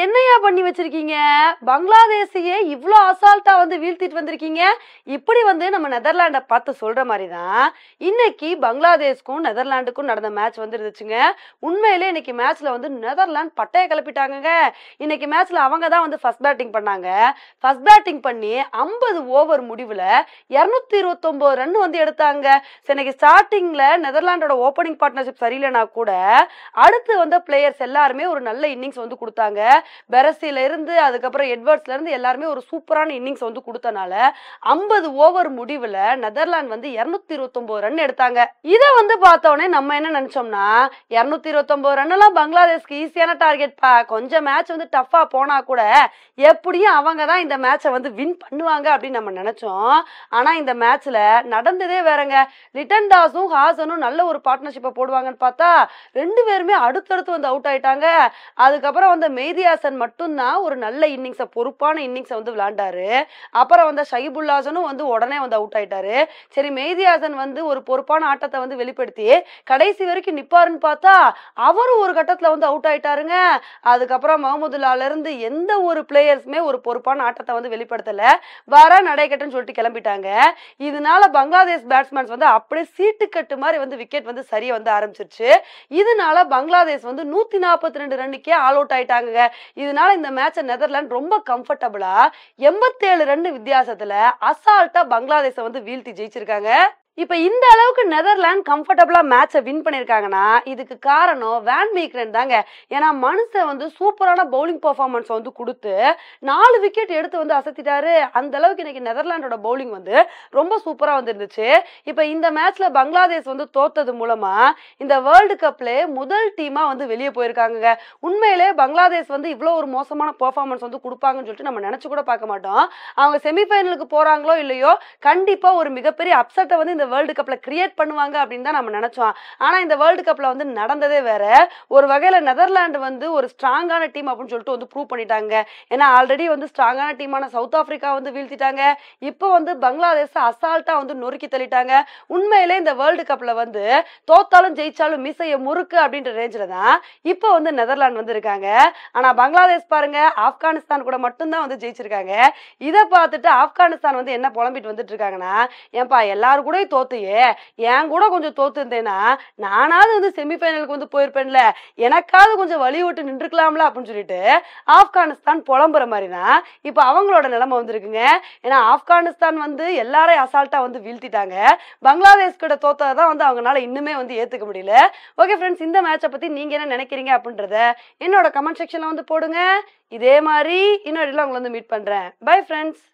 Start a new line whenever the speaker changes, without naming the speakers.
என்னையா பண்ணி வச்சிருக்கீங்க பங்களாதேஷையே இவ்வளோ அசால்ட்டா வந்து வீழ்த்திட்டு வந்திருக்கீங்க இப்படி வந்து நம்ம நெதர்லாண்டை பார்த்து சொல்ற மாதிரி தான் இன்னைக்கு பங்களாதேஷ்க்கும் நெதர்லாண்டுக்கும் நடந்த மேட்ச் வந்து இருந்துச்சுங்க உண்மையிலே இன்னைக்கு மேட்ச்ல வந்து நெதர்லாந்து பட்டையை கிளப்பிட்டாங்கங்க இன்னைக்கு மேட்ச்ல அவங்க தான் வந்து ஃபர்ஸ்ட் பேட்டிங் பண்ணாங்க ஃபர்ஸ்ட் பேட்டிங் பண்ணி ஐம்பது ஓவர் முடிவுல இரநூத்தி இருபத்தொன்பது ரன் வந்து எடுத்தாங்க சரி, இன்னைக்கு ஸ்டார்டிங்ல நெதர்லாண்டோட ஓப்பனிங் பார்ட்னர்ஷிப் சரியில்லைனா கூட அடுத்து வந்த பிளேயர்ஸ் எல்லாருமே ஒரு நல்ல இன்னிங்ஸ் வந்து கொடுத்தாங்க பெரசில இருந்து அதுக்கப்புறம் எட்வர்ட்ஸ்ல இருந்து எல்லாருமே ஒரு சூப்பரான இன்னிங்ஸ் வந்து கொடுத்தனால ஐம்பது ஓவர் முடிவுல நெதர்லாந்து வந்து இருநூத்தி இருபத்தொன்பது ரன் எடுத்தாங்க இதை வந்து பார்த்தோன்னே நம்ம என்ன நினைச்சோம்னா இருநூத்தி இருபத்தொன்பது ரன் எல்லாம் பங்களாதேஷ்க்கு ஈஸியான டார்கெட் பா கொஞ்சம் மேட்ச் வந்து டஃபா போனா கூட எப்படியும் அவங்க தான் இந்த மேட்சை வந்து வின் பண்ணுவாங்க அப்படின்னு நம்ம நினைச்சோம் ஆனா இந்த மேட்ச்ல நடந்ததே வேறங்க லிட்டன் தாஸும் ஹாசனும் நல்ல ஒரு பார்ட்னர்ஷிப்பை போடுவாங்கன்னு பார்த்தா ரெண்டு பேருமே அடுத்தடுத்து வந்து அவுட் ஆயிட்டாங்க அதுக்கப்புறம் வந்து மெய்தி ஹாசன் மட்டும்தான் ஒரு நல்ல இன்னிங்ஸை பொறுப்பான இன்னிங்ஸை வந்து விளையாண்டாரு அப்புறம் வந்து ஷைபுல்லாசனும் வந்து உடனே வந்து அவுட் ஆயிட்டாரு சரி மெய்தி ஹாசன் வந்து ஒரு பொறுப்பான ஆட்டத்தை வந்து வெளிப்படுத்தி கடைசி வரைக்கும் நிப்பாருன்னு பார்த்தா அவரும் ஒரு கட்டத்துல வந்து அவுட் ஆயிட்டாருங்க அதுக்கப்புறம் மஹமுதுல்லால இருந்து எந்த ஒரு பிளேயர்ஸுமே ஒரு பொறுப்பான ஆட்டத்தை வந்து வெளிப்படுத்தல வர நடைக்கட்டுன்னு சொல்லிட்டு கிளம்பிட்டாங்க இதனால பங்களாதேஷ் பேட்ஸ்மேன்ஸ் வந்து அப்படியே சீட்டுக்கட்டு மாதிரி வந்து விக்கெட் வந்து சரிய வந்து ஆரம்பிச்சிருச்சு இதனால பங்களாதேஷ் வந்து நூத்தி நாற்பத்தி ரெண்டு ரன்னுக்கே ஆல் அவுட் ஆயிட்டாங்க இதனால இந்த மேட்சை நெதர்லாந்து ரொம்ப கம்ஃபர்டபுளா எண்பத்தேழு ரன் வித்தியாசத்துல அசால்ட்டா பங்களாதேஷை வந்து வீழ்த்தி ஜெயிச்சிருக்காங்க இப்ப இந்த அளவுக்கு நெதர்லாந்து கம்ஃபர்டபுளா மேட்சை வின் பண்ணிருக்காங்கன்னா இதுக்கு காரணம் வேன் மீக்ரன் தாங்க ஏன்னா மனுஷன் வந்து சூப்பரான பவுலிங் பெர்ஃபார்மன்ஸ் வந்து கொடுத்து நாலு விக்கெட் எடுத்து வந்து அசத்திட்டாரு அந்த அளவுக்கு இன்னைக்கு நெதர்லாண்டோட பவுலிங் வந்து ரொம்ப சூப்பரா வந்து இருந்துச்சு இப்ப இந்த மேட்ச்ல பங்களாதேஷ் வந்து தோத்தது மூலமா இந்த வேர்ல்டு கப்ல முதல் டீமா வந்து வெளியே போயிருக்காங்க உண்மையிலே பங்களாதேஷ் வந்து இவ்வளோ ஒரு மோசமான பெர்ஃபார்மன்ஸ் வந்து கொடுப்பாங்கன்னு சொல்லிட்டு நம்ம நினைச்சு கூட பார்க்க மாட்டோம் அவங்க செமிஃபைனலுக்கு போறாங்களோ இல்லையோ கண்டிப்பா ஒரு மிகப்பெரிய அப்செட்டை வந்து இந்த வேர்ல்டு கப்ல கிரியேட் பண்ணுவாங்க அப்படின்னு தான் நம்ம நினைச்சோம் ஆனா இந்த வேர்ல்டு கப்ல வந்து நடந்ததே வேற ஒரு வகையில நெதர்லாந்து வந்து ஒரு ஸ்ட்ராங்கான டீம் அப்படின்னு சொல்லிட்டு வந்து ப்ரூவ் பண்ணிட்டாங்க ஏன்னா ஆல்ரெடி வந்து ஸ்ட்ராங்கான டீமான சவுத் ஆப்பிரிக்கா வந்து வீழ்த்திட்டாங்க இப்போ வந்து பங்களாதேஷ் அசால்ட்டா வந்து நொறுக்கி தள்ளிட்டாங்க உண்மையிலே இந்த வேர்ல்டு கப்ல வந்து தோத்தாலும் ஜெயிச்சாலும் மிசைய முறுக்கு அப்படின்ற ரேஞ்சில் தான் இப்போ வந்து நெதர்லாந்து வந்து இருக்காங்க ஆனா பங்களாதேஷ் பாருங்க ஆப்கானிஸ்தான் கூட மட்டும்தான் வந்து ஜெயிச்சிருக்காங்க இதை பார்த்துட்டு ஆப்கானிஸ்தான் வந்து என்ன புலம்பிட்டு வந்துட்டு இருக்காங்கன்னா ஏன்பா எல்லாரும் கூட தோத்தையே என் கூட கொஞ்சம் தோத்து இருந்தேன்னா நானாவது வந்து செமிஃபைனலுக்கு வந்து போயிருப்பேன்ல எனக்காவது கொஞ்சம் வழி விட்டு நின்றுக்கலாம்ல அப்படின்னு சொல்லிட்டு ஆப்கானிஸ்தான் புலம்புற மாதிரி தான் இப்போ அவங்களோட நிலைமை வந்திருக்குங்க ஏன்னா ஆப்கானிஸ்தான் வந்து எல்லாரையும் அசால்ட்டா வந்து வீழ்த்திட்டாங்க பங்களாதேஷ் கிட்ட தோத்ததை தான் வந்து அவங்களால இன்னுமே வந்து ஏத்துக்க முடியல ஓகே ஃப்ரெண்ட்ஸ் இந்த மேட்சை பத்தி நீங்க என்ன நினைக்கிறீங்க அப்படின்றத என்னோட கமெண்ட் செக்ஷன்ல வந்து போடுங்க இதே மாதிரி இன்னொரு உங்களை வந்து மீட் பண்றேன் பை ஃப்ரெண்ட்ஸ்